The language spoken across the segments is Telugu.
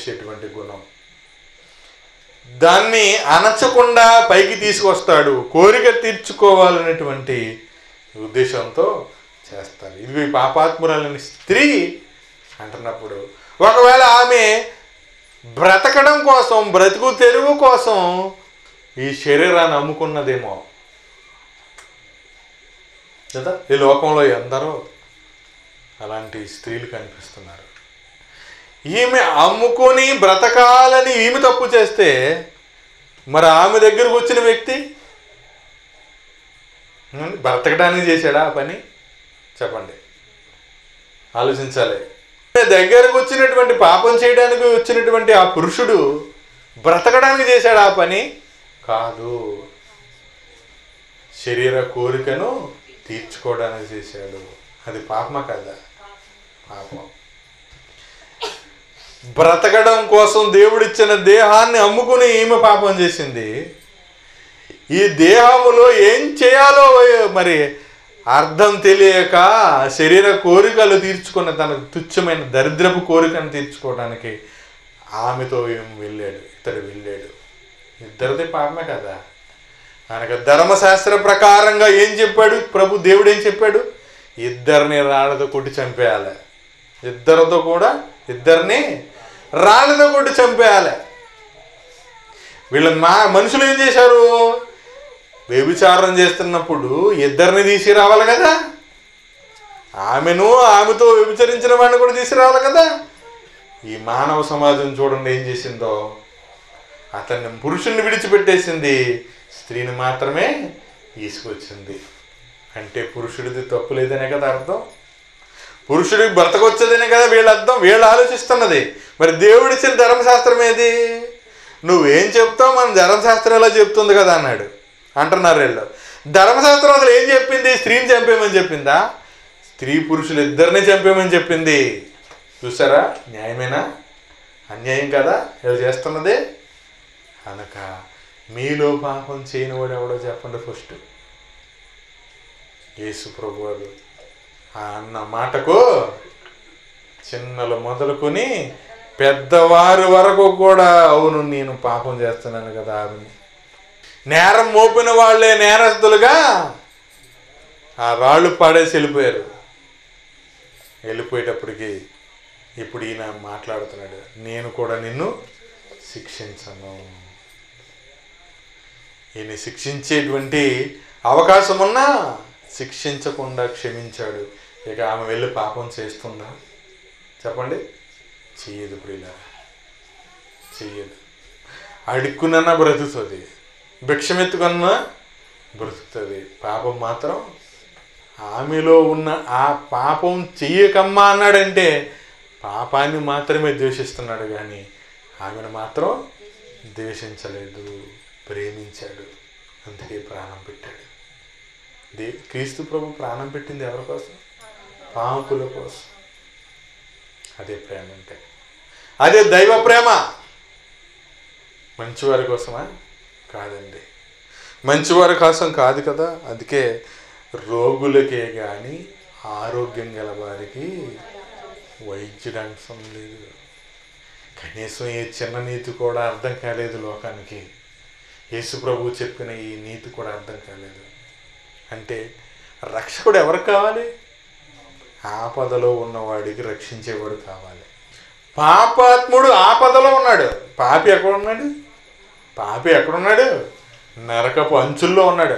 చేసేటువంటి గుణం దాన్ని అణచకుండా పైకి తీసుకొస్తాడు కోరిక తీర్చుకోవాలనేటువంటి ఉద్దేశంతో చేస్తారు ఇది పాపాత్మురాలని స్త్రీ అంటున్నప్పుడు ఒకవేళ ఆమె బ్రతకడం కోసం బ్రతుకు తెరువు కోసం ఈ శరీరాన్ని అమ్ముకున్నదేమో కదా ఈ లోకంలో ఎందరో అలాంటి స్త్రీలు కనిపిస్తున్నారు ఈమె అమ్ముకొని బ్రతకాలని ఈమె తప్పు చేస్తే మరి ఆమె దగ్గరకు వచ్చిన వ్యక్తి ఉం, బ్రతకడానికి చేశాడా ఆ పని చెప్పండి ఆలోచించాలి ఈమె దగ్గరకు వచ్చినటువంటి పాపం చేయడానికి వచ్చినటువంటి ఆ పురుషుడు బ్రతకడానికి చేశాడా ఆ పని కాదు శరీర కోరికను తీర్చుకోవడానికి చేశాడు అది పాపమా కదా పాపం బ్రతకడం కోసం దేవుడిచ్చిన దేహాన్ని అమ్ముకుని ఈమె పాపం చేసింది ఈ దేహములో ఏం చేయాలో మరి అర్థం తెలియక శరీర కోరికలు తీర్చుకున్న తన తుచ్చమైన దరిద్రపు కోరికను తీర్చుకోవడానికి ఆమెతో ఏం వెళ్ళాడు ఇతడు వెళ్ళాడు ఇద్దరిది పాపమే కదా కనుక ధర్మశాస్త్ర ప్రకారంగా ఏం చెప్పాడు ప్రభు దేవుడు ఏం చెప్పాడు ఇద్దరిని రాళ్ళతో కొట్టి చంపేయాలి ఇద్దరితో కూడా ఇద్దరిని రాళ్ళతో కొట్టి చంపేయాలి వీళ్ళ మా మనుషులు ఏం చేశారు వ్యభిచారం చేస్తున్నప్పుడు ఇద్దరిని తీసుకురావాలి కదా ఆమెను ఆమెతో వ్యభిచరించిన వాడిని కూడా తీసుకురావాలి కదా ఈ మానవ సమాజం చూడండి ఏం చేసిందో అతన్ని పురుషుణ్ణి విడిచిపెట్టేసింది స్త్రీని మాత్రమే తీసుకొచ్చింది అంటే పురుషుడిది తప్పు లేదనే కదా అర్థం పురుషుడికి బ్రతకొచ్చదనే కదా వీళ్ళ అర్థం వీళ్ళు ఆలోచిస్తున్నది మరి దేవుడిచ్చిన ధర్మశాస్త్రం ఏది నువ్వేం చెప్తావు మన ధర్మశాస్త్రం ఎలా చెప్తుంది కదా అన్నాడు అంటున్నారు వీళ్ళు ధర్మశాస్త్రం అసలు ఏం చెప్పింది స్త్రీని చంపేయమని చెప్పిందా స్త్రీ పురుషులు ఇద్దరిని చంపేయమని చెప్పింది చూసారా న్యాయమేనా అన్యాయం కదా ఇలా చేస్తున్నదే కనుక మీలో పాపం చేయనివాడు ఎవడో చెప్పండి ఫస్ట్ యేసు ప్రభు వారు ఆ అన్న మాటకు చిన్నలు మొదలుకొని పెద్దవారి వరకు కూడా అవును నేను పాపం చేస్తున్నాను కదా ఆమె నేరం మోపిన వాళ్ళే నేరస్తులుగా ఆ రాళ్ళు పాడేసి వెళ్ళిపోయారు వెళ్ళిపోయేటప్పటికి ఇప్పుడు ఈయన మాట్లాడుతున్నాడు నేను కూడా నిన్ను శిక్షించను ఈయన శిక్షించేటువంటి అవకాశం ఉన్నా శిక్షించకుండా క్షమించాడు ఇక ఆమె వెళ్ళి పాపం చేస్తుందా చెప్పండి చెయ్యదు ప్రియుల చెయ్యదు అడుక్కునన్నా బ్రతుకుతుంది భిక్షమెత్తుకున్నా బ్రతుకుతుంది పాపం మాత్రం ఆమెలో ఉన్న ఆ పాపం చెయ్యకమ్మా అన్నాడంటే పాపాన్ని మాత్రమే ద్వేషిస్తున్నాడు కానీ ఆమెను మాత్రం ద్వేషించలేదు ప్రేమించాడు అందుకే ప్రాణం పెట్టాడు దే క్రీస్తు ప్రభు ప్రాణం పెట్టింది ఎవరి కోసం పాపుల కోసం అదే ప్రేమ అంటే అదే దైవ ప్రేమ మంచివారి కోసమా కాదండి మంచివారి కోసం కాదు కదా అందుకే రోగులకే కానీ ఆరోగ్యం గల వారికి వైద్యుడు అవసరం లేదు కనీసం ఈ చిన్న నీతి కూడా అర్థం కాలేదు లోకానికి యేసు ప్రభు చెప్పిన ఈ నీతి కూడా అర్థం కాలేదు అంటే రక్షకుడు ఎవరికి కావాలి ఆపదలో ఉన్నవాడికి రక్షించేవాడు కావాలి పాపాత్ముడు ఆపదలో ఉన్నాడు పాపి ఎక్కడ ఉన్నాడు పాపి ఎక్కడున్నాడు నరకపు అంచుల్లో ఉన్నాడు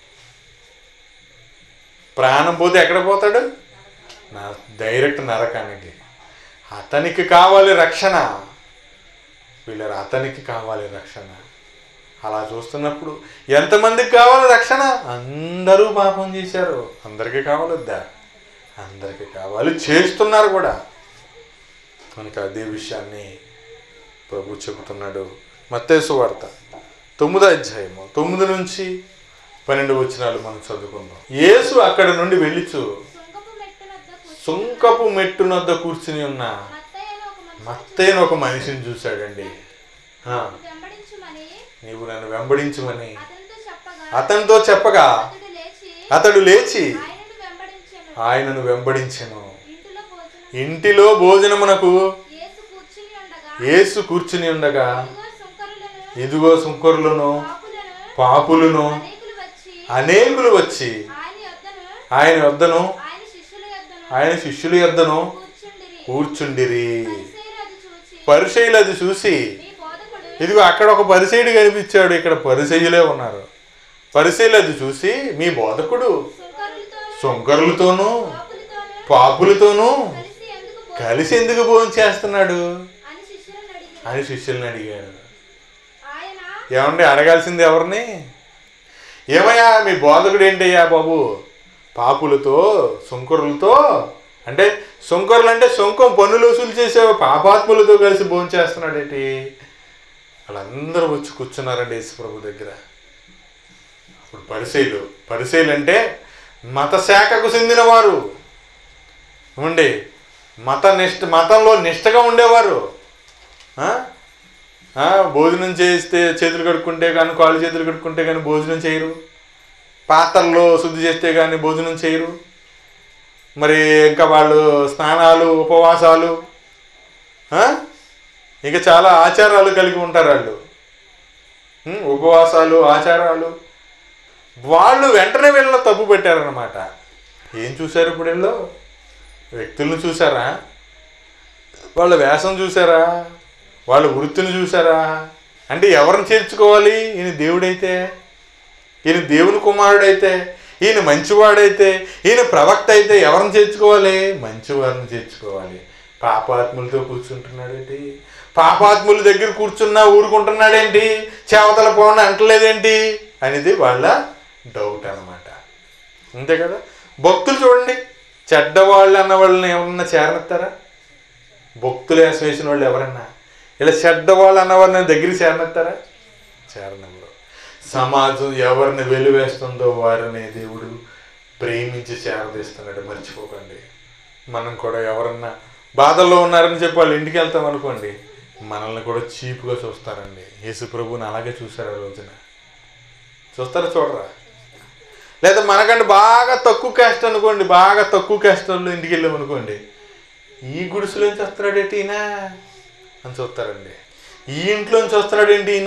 ప్రాణం పోతే ఎక్కడ పోతాడు నా డైరెక్ట్ నరకానికి అతనికి కావాలి రక్షణ వీళ్ళ అతనికి కావాలి రక్షణ అలా చూస్తున్నప్పుడు ఎంతమందికి కావాలి రక్షణ అందరూ పాపం చేశారు అందరికీ కావాలొద్దా అందరికీ కావాలి చేస్తున్నారు కూడా కనుక అదే విషయాన్ని ప్రభు చెబుతున్నాడు మత్తేసు వార్త తొమ్మిదో అధ్యాయము తొమ్మిది నుంచి పన్నెండు వచనాలు మనం చదువుకుందాం యేసు అక్కడ నుండి వెళ్ళిచు సుంకపు మెట్టునొద్ద కూర్చుని సుంకపు మెట్టునొద్ద కూర్చుని ఉన్న మత్తయ్యను ఒక మనిషి మత్తైన ఒక మనిషిని చూశాడండి ఆ, వెంబడించుమని నీవు నన్ను వెంబడించమని అతనితో చెప్పగా అతనితో చెప్పగా అతడు లేచి అతడు లేచి ఆయనను వెంబడించెను ఆయనను వెంబడించెను ఇంటిలో భోజనం ఇంటిలో భోజనమునకు యేసు కూర్చుని ఉండగా యేసు కూర్చుని ఉండగా ఇదిగో సుంకరులను ఇదిగో సుంకరులను పాపులను పాపులను అనేకులు వచ్చి అనేకులు వచ్చి ఆయన యొద్దను ఆయన వద్దను ఆయన శిష్యుల యొద్దను ఆయన శిష్యుల యొద్దను కూర్చుండిరి కూర్చుండిరి పరిసయ్యులు అది చూచి పరిచయులు అది చూసి మీ బోధకుడు ఇదిగో అక్కడ ఒక పరిచయుడు కనిపించాడు ఇక్కడ పరిచయులే ఉన్నారు పరిచయులు అది చూసి మీ బోధకుడు సుంకరులతో సొంకరులతోనూ పాపులతోను పాపులతోనూ కలిసి ఎందుకు బో- కలిసి ఎందుకు భోజనం చేస్తున్నాడు అని శిష్యులను అడిగి అని శిష్యుల్ని అడిగాడు ఆయన ఏమండి అడగాల్సింది ఎవరిని ఏమయ్యా మీ బోధకుడు ఏంటయ్యా బాబు పాపులతో సుంకరులతో అంటే సుంకరులు అంటే సుంకం పన్నులు వసూలు చేసే పాపాత్ములతో కలిసి భోజనం చేస్తున్నాడేంటి వాళ్ళందరూ వచ్చి కూర్చున్నారండి యేసుప్రభు దగ్గర అప్పుడు పరిశైలు పరిశైలు అంటే మత శాఖకు చెందినవారు ఉండి మత నిష్ట మతంలో నిష్టగా ఉండేవారు ఆ? ఆ, భోజనం చేస్తే చేతులు కడుక్కుంటే కానీ కాళ్ళు చేతులు కడుక్కుంటే కానీ భోజనం చేయరు పాత్రల్లో శుద్ధి చేస్తే కానీ భోజనం చేయరు మరి ఇంకా వాళ్ళు స్నానాలు ఉపవాసాలు ఆ? ఇంకా చాలా ఆచారాలు కలిగి ఉంటారు వాళ్ళు ఉం, ఉపవాసాలు ఆచారాలు వాళ్ళు వెంటనే వీళ్ళలో తప్పు పెట్టారనమాట ఏం చూశారు ఇప్పుడు వీళ్ళు వ్యక్తులను చూసారా వాళ్ళ వేషం చూసారా వాళ్ళ వృత్తిని చూసారా అంటే ఎవరిని చేర్చుకోవాలి ఈయన దేవుడైతే ఈయన దేవుని కుమారుడైతే ఈయన మంచివాడైతే ఈయన ప్రవక్త అయితే ఎవరిని చేర్చుకోవాలి మంచివారిని చేర్చుకోవాలి పాపాత్ములతో కూర్చుంటున్నాడేంటి పాపాత్ముల దగ్గర కూర్చున్నా ఊరుకుంటున్నాడేంటి చేవతల పోవడం అంటలేదేంటి అనేది వాళ్ళ డౌట్ అన్నమాట అంతే కదా భక్తులు చూడండి చెడ్డవాళ్ళు అన్న వాళ్ళని ఎవరన్నా చేరనిస్తారా భక్తులు వేసం వేసిన వాళ్ళు ఎవరన్నా ఇలా చెడ్డవాళ్ళు అన్న వాళ్ళని దగ్గరికి చేరనిస్తారా చేరనెవరు సమాజం ఎవరిని వెలువేస్తుందో వారిని దేవుడు ప్రేమించి చేరదీస్తున్నాడు మర్చిపోకండి మనం కూడా ఎవరన్నా బాధల్లో ఉన్నారని చెప్పి వాళ్ళ ఇంటికి వెళ్తాం అనుకోండి మనల్ని కూడా చీపుగా చూస్తారండి యేసు ప్రభుని అలాగే చూశారు ఆ రోజున చూస్తారా చూడరా లేదా మనకంటే బాగా తక్కువ క్యాస్ట్ అనుకోండి బాగా తక్కువ క్యాస్ట్ వాళ్ళు ఇంటికి వెళ్ళాం అనుకోండి ఈ గుడిసెలోంచి వస్తున్నాడేంటి ఈయన అని చూస్తారండి ఈ ఇంట్లోంచి వస్తున్నాడేంటి ఈయన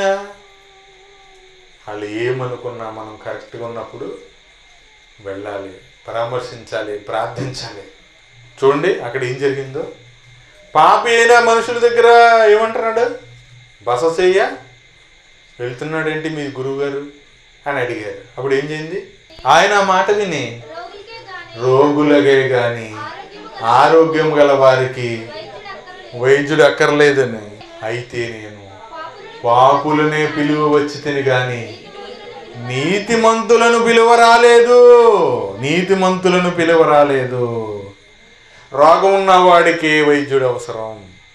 వాళ్ళు ఏమనుకున్నా మనం కరెక్ట్గా ఉన్నప్పుడు వెళ్ళాలి పరామర్శించాలి ప్రార్థించాలి చూడండి అక్కడ ఏం జరిగిందో పాపి అయిన మనుషుల దగ్గర ఏమంటున్నాడు బస చెయ్య వెళ్తున్నాడేంటి మీ గురువుగారు అని అడిగారు అప్పుడు ఏం చేయింది ఆయన ఆ మాట విని రోగులకే గాని రోగులగే గాని ఆరోగ్యము ఆరోగ్యం గల వారికి వైద్యుడు అక్కర్లేదు వైద్యుడు అక్కర్లేదని అయితే నేను పాపులను పాపులనే పిలువ వచ్చి తిని గాని నీతిమంతులను పిలువ రాలేదు నీతిమంతులను పిలువ రాలేదు రోగం ఉన్న వాడికే వైద్యుడు అవసరం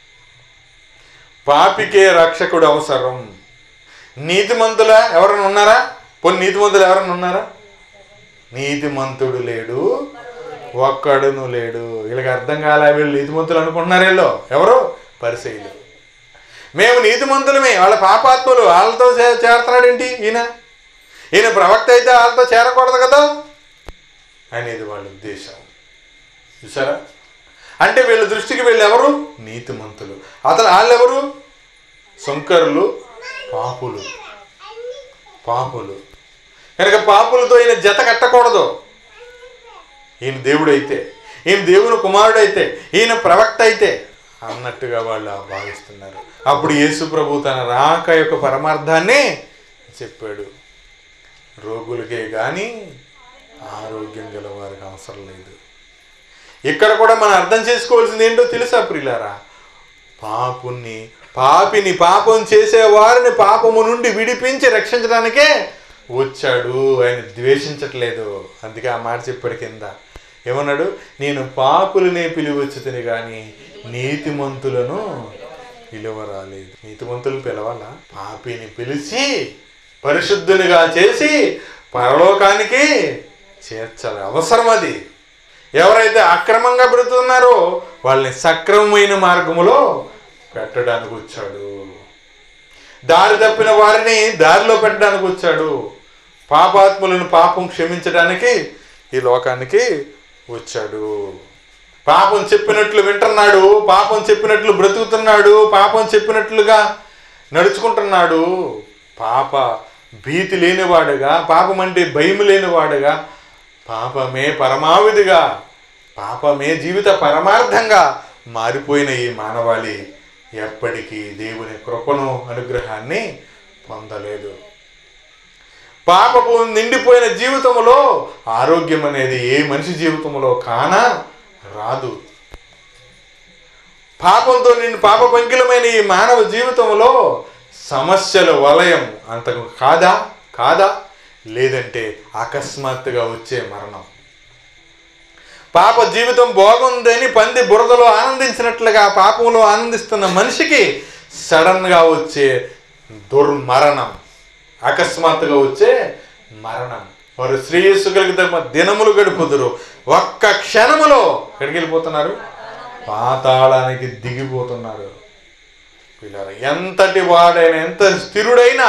పాపికే రక్షకుడు అవసరం నీతిమంతుల ఎవరైనా ఉన్నారా కొన్ని నీతిమంతులు ఎవరైనా ఉన్నారా నీతిమంతుడు లేడు ఒక్కడును లేడు వీళ్ళకి అర్థం కాలే వీళ్ళు నీతిమంతులు అనుకుంటున్నారు వీళ్ళు ఎవరు పరిశైలు మేము నీతిమంతులమే వాళ్ళ పాపాత్ములు వాళ్ళతో చే- చేరుతున్నాడేంటి ఈయన ఈయన ప్రవక్త అయితే వాళ్ళతో చేరకూడదు కదా అనేది వాళ్ళ ఉద్దేశం చూసారా అంటే వీళ్ళ దృష్టికి వీళ్ళు ఎవరు నీతిమంతులు అతను వాళ్ళెవరు శంకరులు పాపులు పాపులు కనుక పాపులతో ఈయన జత కట్టకూడదు ఈయన దేవుడైతే ఈయన దేవుని కుమారుడైతే ఈయన ప్రవక్త అయితే అన్నట్టుగా వాళ్ళు భావిస్తున్నారు అప్పుడు యేసు ప్రభు తన రాక యొక్క పరమార్థాన్ని చెప్పాడు రోగులకే కానీ ఆరోగ్యం గల వారికి అవసరం లేదు ఇక్కడ కూడా మనం అర్థం చేసుకోవాల్సింది ఏంటో తెలుసా ప్రియులారా పాపుని పాపిని పాపం చేసే వారిని పాపము నుండి విడిపించి రక్షించడానికే వచ్చాడు ఆయన ద్వేషించట్లేదు అందుకే ఆ మాట చెప్పాడు కింద ఏమన్నాడు నేను పాపులనే పిలివచ్చి తిని కానీ నీతిమంతులను పిలవరాలేదు నీతిమంతులను పిలవాలా పాపిని పిలిచి పరిశుద్ధునిగా చేసి పరలోకానికి చేర్చాలి అవసరం అది ఎవరైతే అక్రమంగా బ్రతుకున్నారో వాళ్ళని సక్రమమైన మార్గములో పెట్టడానికి వచ్చాడు దారి తప్పిన వారిని దారిలో పెట్టడానికి వచ్చాడు పాపాత్ములను పాపం క్షమించడానికి ఈ లోకానికి వచ్చాడు పాపం చెప్పినట్లు వింటున్నాడు పాపం చెప్పినట్లు బ్రతుకుతున్నాడు పాపం చెప్పినట్లుగా నడుచుకుంటున్నాడు పాప భీతి లేనివాడుగా పాపం అంటే భయం లేనివాడుగా పాపమే పరమావధిగా పాపమే జీవిత పరమార్థంగా మారిపోయిన ఈ మానవాళి ఎప్పటికీ దేవుని కృపను అనుగ్రహాన్ని పొందలేదు పాపపు నిండిపోయిన జీవితంలో ఆరోగ్యం అనేది ఏ మనిషి జీవితంలో కానా రాదు పాపంతో నిండి పాప పంకిలమైన ఈ మానవ జీవితంలో సమస్యల వలయం అంతకు కాదా కాదా లేదంటే అకస్మాత్తుగా వచ్చే మరణం పాప జీవితం బాగుందని పంది బురదలో ఆనందించినట్లుగా పాపంలో ఆనందిస్తున్న మనిషికి సడన్గా వచ్చే దుర్మరణం అకస్మాత్తుగా వచ్చే మరణం వారు శ్రేయస్సు కలిగి తమ దినములు గడుపుదురు ఒక్క క్షణములో ఎక్కడికి వెళ్ళిపోతున్నారు పాతాళానికి దిగిపోతున్నారు పిల్లలు ఎంతటి వాడైనా ఎంత స్థిరుడైనా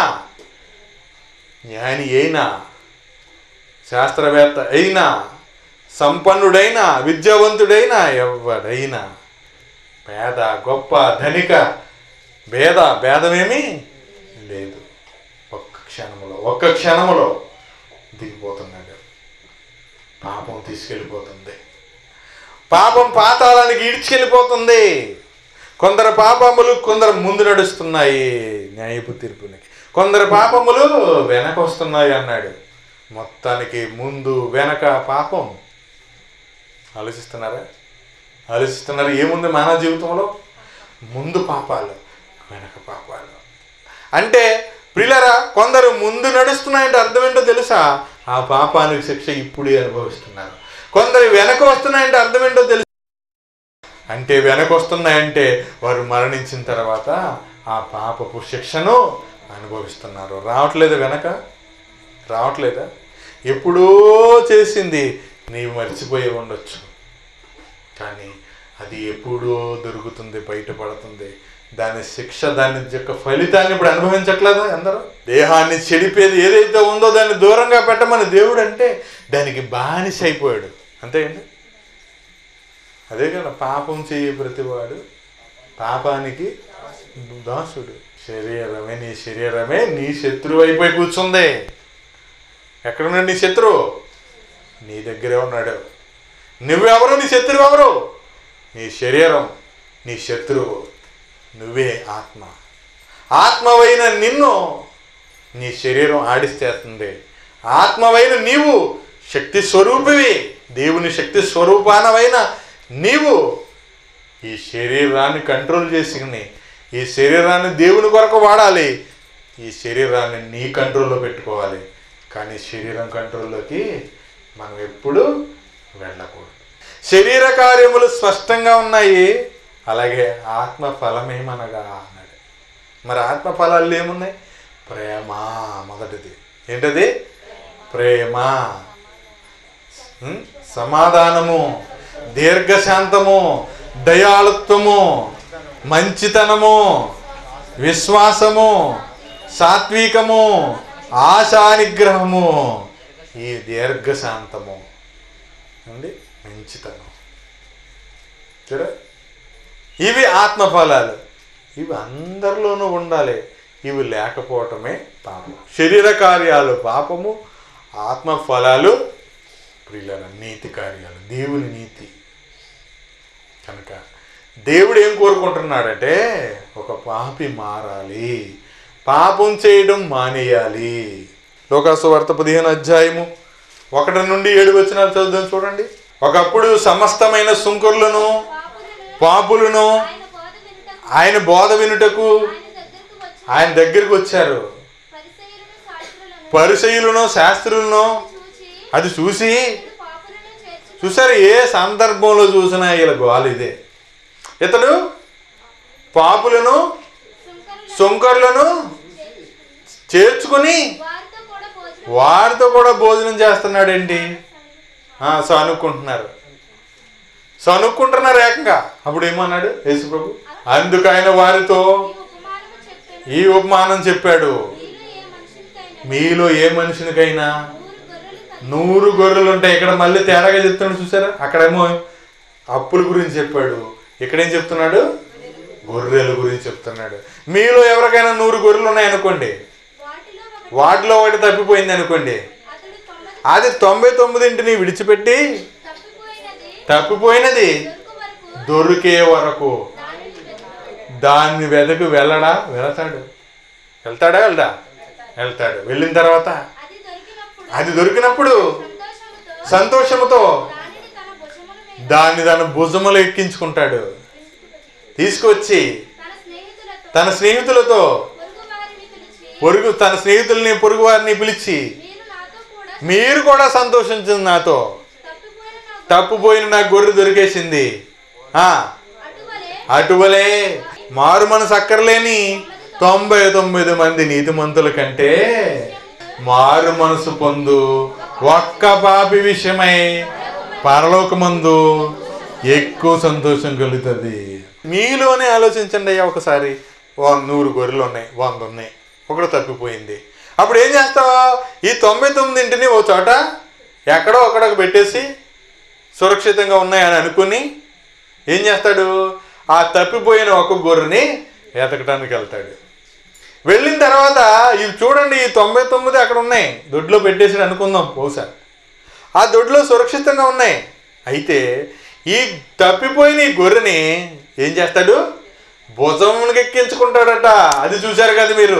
జ్ఞాని అయినా శాస్త్రవేత్త అయినా సంపన్నుడైనా విద్యావంతుడైనా ఎవడైనా పేద గొప్ప ధనిక భేద భేదమేమీ లేదు ఒక్క క్షణములో ఒక్క క్షణములో దిగిపోతున్నాడు పాపం తీసుకెళ్ళిపోతుంది పాపం పాతాళానికి ఈడ్చుకెళ్ళిపోతుంది కొందరు పాపములు కొందరు ముందు నడుస్తున్నాయి న్యాయపు తీర్పునికి కొందరు పాపములు వెనక వస్తున్నాయి అన్నాడు మొత్తానికి ముందు వెనక పాపం ఆలోచిస్తున్నారా ఆలోచిస్తున్నారు ఏముంది మానవ జీవితంలో ముందు పాపాలు వెనక పాపాలు అంటే ప్రిలరా కొందరు ముందు నడుస్తున్నాయంటే అర్థం ఏంటో తెలుసా ఆ పాపానికి శిక్ష ఇప్పుడే అనుభవిస్తున్నారు కొందరు వెనక వస్తున్నాయంటే అర్థం ఏంటో తెలుసా అంటే వెనక వస్తున్నాయంటే వారు మరణించిన తర్వాత ఆ పాపపు శిక్షను అనుభవిస్తున్నారు రావట్లేదు వెనక రావట్లేదా ఎప్పుడో చేసింది నీవు మర్చిపోయి ఉండొచ్చు కానీ అది ఎప్పుడో దొరుకుతుంది బయటపడుతుంది దాని శిక్ష దాని యొక్క ఫలితాన్ని ఇప్పుడు అనుభవించట్లేదా అందరూ దేహాన్ని చెడిపేది ఏదైతే ఉందో దాన్ని దూరంగా పెట్టమని దేవుడు అంటే దానికి బానిస అయిపోయాడు అంతేండి అదే కదా పాపం చేయ ప్రతివాడు పాపానికి దాసుడు శరీరమే నీ శరీరమే నీ శత్రువు అయిపోయి కూర్చుంది ఎక్కడున్నాడు నీ శత్రువు నీ దగ్గరే ఉన్నాడు నువ్వెవరు నీ శత్రువు ఎవరు నీ శరీరం నీ శత్రువు నువ్వే ఆత్మ ఆత్మవైన నిన్ను నీ శరీరం ఆడిస్తేస్తుంది ఆత్మవైన నీవు శక్తి స్వరూపివి దేవుని శక్తి స్వరూపానవైన నీవు ఈ శరీరాన్ని కంట్రోల్ చేసుకుని ఈ శరీరాన్ని దేవుని కొరకు వాడాలి ఈ శరీరాన్ని నీ కంట్రోల్లో పెట్టుకోవాలి కానీ శరీరం కంట్రోల్లోకి మనం ఎప్పుడు వెళ్ళకూడదు శరీర కార్యములు స్పష్టంగా ఉన్నాయి అలాగే ఆత్మ ఫలమేమనగా అన్నాడు మరి ఆత్మ ఫలాలు ఏమున్నాయి ప్రేమ మొదటిది ఏంటది ప్రేమ ఉం? సమాధానము దీర్ఘశాంతము దయాళుత్వము మంచితనము విశ్వాసము సాత్వికము ఆశానిగ్రహము ఈ దీర్ఘశాంతము అండి మంచితనం చూడ ఇవి ఆత్మఫలాలు ఇవి అందరిలోనూ ఉండాలి ఇవి లేకపోవటమే పాపం శరీర కార్యాలు పాపము ఆత్మఫలాలు ప్రియుల నీతి కార్యాలు దేవుని నీతి కనుక దేవుడు ఏం కోరుకుంటున్నాడంటే ఒక పాపి మారాలి పాపం చేయడం మానేయాలి లోకాసు వార్త పదిహేను అధ్యాయము ఒకటి నుండి ఏడు వచనాలు చదువుదాం చూడండి ఒకప్పుడు సమస్తమైన సుంకుర్లను పాపులను పాపులను ఆయన బోధ వినుటకు ఆయన బోధ వినుటకు ఆయన దగ్గరకు వచ్చారు ఆయన దగ్గరికి వచ్చారు పరిసయ్యులను శాస్త్రులను పరిసయులను శాస్త్రులను చూచి అది చూసి "ఇతడు పాపులను చేర్చును చూసారు ఏ సందర్భంలో చూసినా వీళ్ళ గోల ఇదే ఇతడు పాపులను సుంకరులను సుంకర్లను చేర్చుకుని వారితో కూడా భోజనం వారితో కూడా భోజనం చేస్తున్నాడేంటి ఆ, సనుక్కుంటున్నారు సనుక్కుంటున్నారు ఏకంగా అప్పుడు ఏమన్నాడు యేసు ప్రభు అందుకు ఆయన వారితో ఈ ఉపమానము చెప్పాను ఈ ఉపమానం చెప్పాడు మీలో ఏ మనుషునికైనా మీలో ఏ మనుషునికైనా నూరు గొర్రెలు నూరు తగ్గి గొర్రెలు ఉంటాయి ఇక్కడ మళ్ళీ తేడాగా చెప్తాడు చూసారా అక్కడేమో అప్పుల గురించి చెప్పాడు ఇక్కడేం చెప్తున్నాడు గొర్రెల గురించి చెప్తున్నాడు మీలో ఎవరికైనా నూరు గొర్రెలు ఉన్నాయనుకోండి వాటిలో ఒకటి వాటిలో ఒకటి తప్పిపోయింది అనుకోండి అతడు తొమ్మిది అది తొంభై తొమ్మిదింటిని విడిచిపెట్టి తప్పిపోయినది తప్పిపోయినది దొరుకు దొరికే వరకు వరకు దానిని వెతుకుతాడు దాన్ని వెదకు వెళ్ళడా వెళతాడు వెళ్తాడా వెళ్దా వెళ్తాడు వెళ్ళిన తర్వాత అది దొరికినప్పుడు అది దొరికినప్పుడు సంతోషముతో సంతోషముతో దానిని తన భుజముల మీద దాన్ని తన భుజములు ఎక్కించుకుంటాడు తీసుకొచ్చి తన స్నేహితులతో తన స్నేహితులతో పొరుగు వారిని పిలిచి పొరుగు తన స్నేహితుల్ని పొరుగు వారిని పిలిచి మీరు నాతో కూడా మీరు కూడా సంతోషించింది నాతో తప్పిపోయిన నా తప్పుపోయిన నా గొర్రె దొరికేసింది ఆ అటువలే అటువలే మారు మనసు అక్కర్లేని తొంభై తొమ్మిది మంది నీతిమంతుల కంటే మారు మనసు పొందు ఒక్క పాపి విషయమై పరలోకమందు ఎక్కువ సంతోషం కలుగుతుంది మీలోనే ఆలోచించండి అయ్యా ఒకసారి వ- నూరు గొర్రెలు ఉన్నాయి వంద ఉన్నాయి ఒకటి తప్పిపోయింది అప్పుడు ఏం చేస్తావా ఈ తొంభై తొమ్మిదింటిని ఓ చోట ఎక్కడో ఒకడొక పెట్టేసి సురక్షితంగా ఉన్నాయని అనుకుని ఏం చేస్తాడు ఆ తప్పిపోయిన ఒక గొర్రెని ఎతకడానికి వెళ్తాడు వెళ్ళిన తర్వాత ఇవి చూడండి ఈ తొంభై తొమ్మిది అక్కడ ఉన్నాయి దొడ్లో పెట్టేసి అనుకుందాం బహుశా ఆ దొడ్లో సురక్షితంగా ఉన్నాయి అయితే ఈ తప్పిపోయిన ఈ గొర్రెని ఏం చేస్తాడు భుజమునికి ఎక్కించుకుంటాడట అది చూశారు కదా మీరు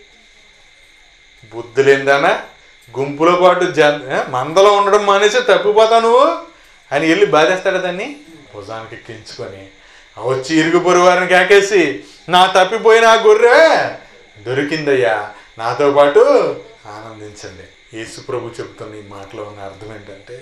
బుద్ధులేందానా గుంపులో పాటు జన్ ఏ? మందలో ఉండడం మానేసి తప్పిపోతావు నువ్వు అని వెళ్ళి బాధేస్తాడు దాన్ని భుజానికి ఎక్కించుకొని ఆ వచ్చి ఇరుగు పొరుగు వారిని కేకేసి నా తప్పిపోయిన ఆ గొర్రె దొరికిందయ్యా నాతో పాటు ఆనందించండి యేసు ప్రభు చెబుతున్న ఈ మాటలో ఉన్న అర్థం ఏంటంటే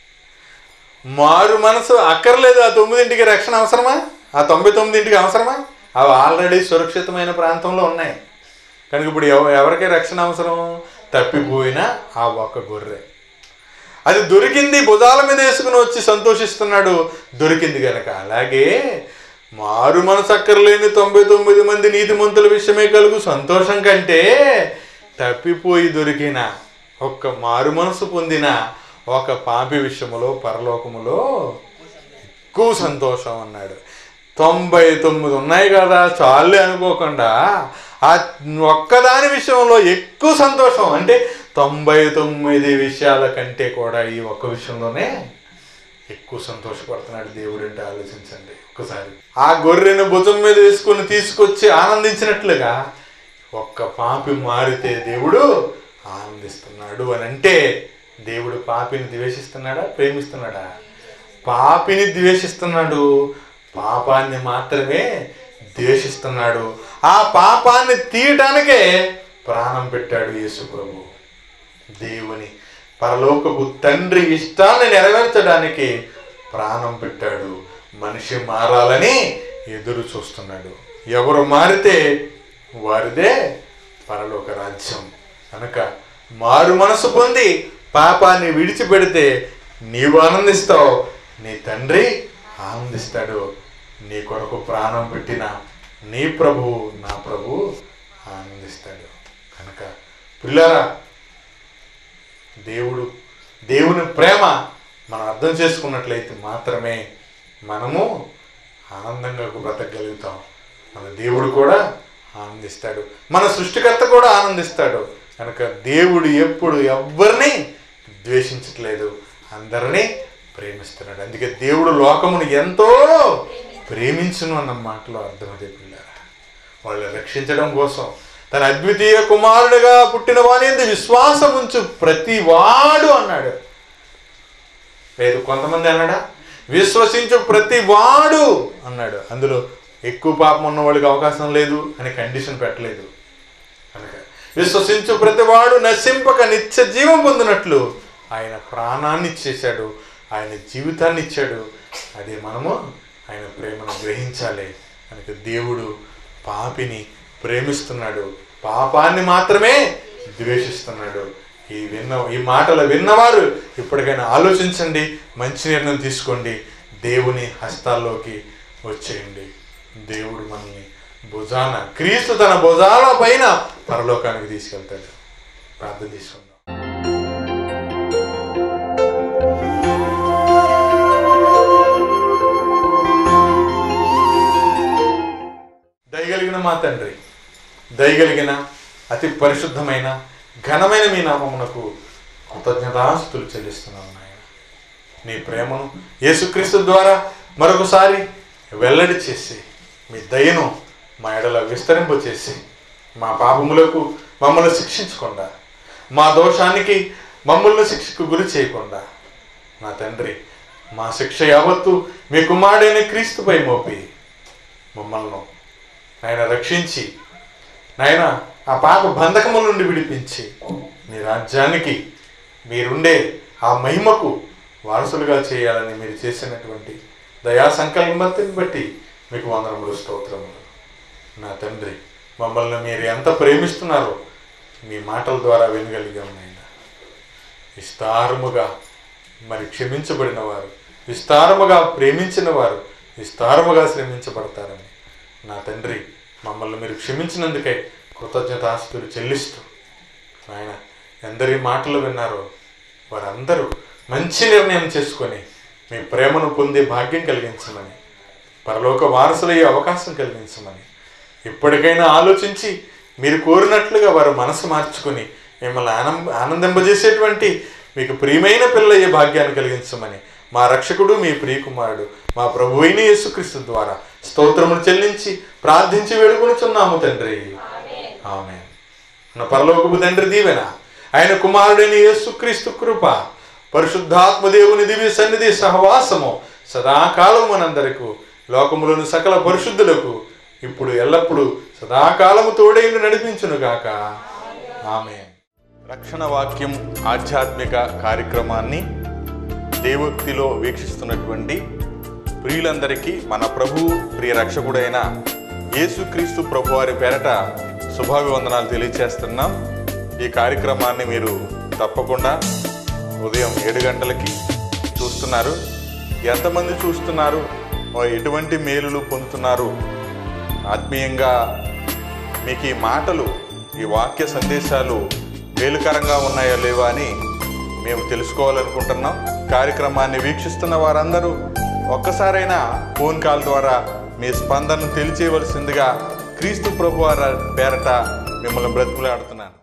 మారు మనసు అక్కర్లేదు ఆ తొమ్మిదింటికి రక్షణ అవసరమా ఆ తొంభై తొమ్మిదింటికి అవసరమా అవి ఆల్రెడీ సురక్షితమైన ప్రాంతంలో ఉన్నాయి కనుక ఇప్పుడు ఎవ ఎవరికి రక్షణ అవసరం తప్పిపోయిన ఆ ఒక్క గొర్రె అది దొరికింది భుజాల మీద వేసుకుని వచ్చి సంతోషిస్తున్నాడు దొరికింది గనక అలాగే మారు మనసు అక్కర్లేని తొంభై తొమ్మిది మంది నీతిమంతుల విషయమే కలుగు సంతోషం కంటే తప్పిపోయి దొరికిన ఒక్క మారు మనసు పొందిన ఒక పాపి విషయములో పరలోకములో ఎక్కువ సంతోషం అన్నాడు తొంభై తొమ్మిది ఉన్నాయి కదా చాలే అనుకోకుండా ఆ ఒక్కదాని విషయంలో ఎక్కువ సంతోషం అంటే తొంభై తొమ్మిది విషయాల కంటే కూడా ఈ ఒక్క విషయంలోనే ఎక్కువ సంతోషపడుతున్నాడు దేవుడు అంటే ఆలోచించండి ఒక్కసారి ఆ గొర్రెను భుజం మీద వేసుకొని తీసుకొచ్చి ఆనందించినట్లుగా ఒక్క పాపి మారితే దేవుడు ఆనందిస్తున్నాడు అని అంటే దేవుడు పాపిని ద్వేషిస్తున్నాడా ప్రేమిస్తున్నాడా పాపిని ద్వేషిస్తున్నాడు పాపాన్ని మాత్రమే ద్వేషిస్తున్నాడు ఆ పాపాన్ని తీయటానికే ప్రాణం పెట్టాడు యేసు ప్రభు దేవుని పరలోకపు తండ్రి ఇష్టాన్ని నెరవేర్చడానికి ప్రాణం పెట్టాడు మనిషి మారాలని ఎదురు చూస్తున్నాడు ఎవరు మారితే వారిదే పరలోక రాజ్యం కనుక మారు మనసు పొంది పాపాన్ని విడిచిపెడితే నీవు ఆనందిస్తావు నీ తండ్రి ఆనందిస్తాడు నీ కొరకు ప్రాణం పెట్టిన నీ ప్రభు నా ప్రభు ఆనందిస్తాడు కనుక పిల్లరా దేవుడు దేవుని ప్రేమ మనం అర్థం చేసుకున్నట్లయితే మాత్రమే మనము ఆనందంగా బ్రతకగలుగుతాం మన దేవుడు కూడా ఆనందిస్తాడు మన సృష్టికర్త కూడా ఆనందిస్తాడు కనుక దేవుడు ఎప్పుడు ఎవ్వరిని ద్వేషించట్లేదు అందరినీ ప్రేమిస్తున్నాడు అందుకే దేవుడు లోకమును ఎంతో ప్రేమించును అన్న మాటలో అర్థమదే పిల్లరా వాళ్ళు రక్షించడం కోసం తన అద్వితీయ కుమారుడిగా పుట్టిన వాని ఎందు విశ్వాసం ఉంచు ప్రతి వాడు అన్నాడు లేదు కొంతమంది అన్నాడా విశ్వసించు ప్రతి వాడు అన్నాడు అందులో ఎక్కువ పాపం ఉన్న వాళ్ళకి అవకాశం లేదు అని కండిషన్ పెట్టలేదు కనుక విశ్వసించు ప్రతివాడు నశింపక నిత్య జీవం పొందినట్లు ఆయన ప్రాణాన్ని ఇచ్చేశాడు ఆయన జీవితాన్ని ఇచ్చాడు అదే మనము ఆయన ప్రేమను గ్రహించాలి కనుక దేవుడు పాపిని ప్రేమిస్తున్నాడు పాపాన్ని మాత్రమే ద్వేషిస్తున్నాడు ఈ విన్న ఈ మాటలు విన్నవారు ఇప్పటికైనా ఆలోచించండి మంచి నిర్ణయం తీసుకోండి దేవుని హస్తాల్లోకి వచ్చేయండి దేవుడు మనల్ని భుజాన క్రీస్తు తన భుజాల పైన పరలోకానికి తీసుకెళ్తాడు ప్రార్థన తీసుకుందాం మా తండ్రి దయగలిగిన అతి పరిశుద్ధమైన ఘనమైన మీ నామమునకు కృతజ్ఞతాస్తులు చెల్లిస్తున్నాను నాయన నీ ప్రేమను యేసుక్రీస్తు ద్వారా మరొకసారి వెల్లడి చేసి మీ దయను మా ఎడల విస్తరింపచేసి మా పాపములకు మమ్మల్ని శిక్షించకుండా మా దోషానికి మమ్మల్ని శిక్షకు గురి చేయకుండా నా తండ్రి మా శిక్ష యావత్తు మీ కుమారుడైన క్రీస్తుపై మోపి మమ్మల్ని ఆయన రక్షించి నాయన ఆ పాప బంధకముల నుండి విడిపించి మీ రాజ్యానికి మీరుండే ఆ మహిమకు వారసులుగా చేయాలని మీరు చేసినటువంటి దయా సంకల్పతిని బట్టి మీకు వందనములు స్తోత్రములు నా తండ్రి మమ్మల్ని మీరు ఎంత ప్రేమిస్తున్నారో మీ మాటల ద్వారా వినగలిగాం నాయన విస్తారముగా మరి క్షమించబడిన వారు విస్తారముగా ప్రేమించిన వారు విస్తారముగా శ్రమించబడతారని నా తండ్రి మమ్మల్ని మీరు క్షమించినందుకై కృతజ్ఞతాస్తులు చెల్లిస్తూ ఆయన ఎందరి మాటలు విన్నారో వారందరూ మంచి నిర్ణయం చేసుకొని మీ ప్రేమను పొందే భాగ్యం కలిగించమని పరలోక వారసులయ్యే అవకాశం కలిగించమని ఇప్పటికైనా ఆలోచించి మీరు కోరినట్లుగా వారు మనసు మార్చుకొని మిమ్మల్ని ఆనం ఆనందింపజేసేటువంటి మీకు ప్రియమైన పిల్లయ్యే భాగ్యాన్ని కలిగించమని మా రక్షకుడు మీ ప్రియకుమారుడు మా ప్రభు అయిన యేసుక్రీస్తు ద్వారా స్తోత్రములు చెల్లించి ప్రార్థించి వేడుకొనుచున్నాము తండ్రి ఆమె మన పరలోకపు తండ్రి దీవెన ఆయన కుమారుడైన యేసుక్రీస్తు కృప పరిశుద్ధాత్మ దేవుని దివ్య సన్నిధి సహవాసము సదాకాలం మనందరకు లోకములోని సకల పరిశుద్ధులకు ఇప్పుడు ఎల్లప్పుడూ సదాకాలము తోడైన నడిపించును గాక ఆమె రక్షణ వాక్యం ఆధ్యాత్మిక కార్యక్రమాన్ని దేవోక్తిలో వీక్షిస్తున్నటువంటి ప్రియులందరికీ మన ప్రభు ప్రియ రక్షకుడైన యేసుక్రీస్తు ప్రభువారి పేరట శుభాభివందనాలు తెలియచేస్తున్నాం ఈ కార్యక్రమాన్ని మీరు తప్పకుండా ఉదయం ఏడు గంటలకి చూస్తున్నారు ఎంతమంది చూస్తున్నారు ఓ ఎటువంటి మేలులు పొందుతున్నారు ఆత్మీయంగా మీకు ఈ మాటలు ఈ వాక్య సందేశాలు మేలుకరంగా ఉన్నాయా లేవా అని మేము తెలుసుకోవాలనుకుంటున్నాం కార్యక్రమాన్ని వీక్షిస్తున్న వారందరూ ఒక్కసారైనా ఫోన్ కాల్ ద్వారా మీ స్పందనను తెలియచేయవలసిందిగా క్రీస్తు ప్రభు వారి పేరట మిమ్మల్ని బ్రతిమలాడుతున్నాను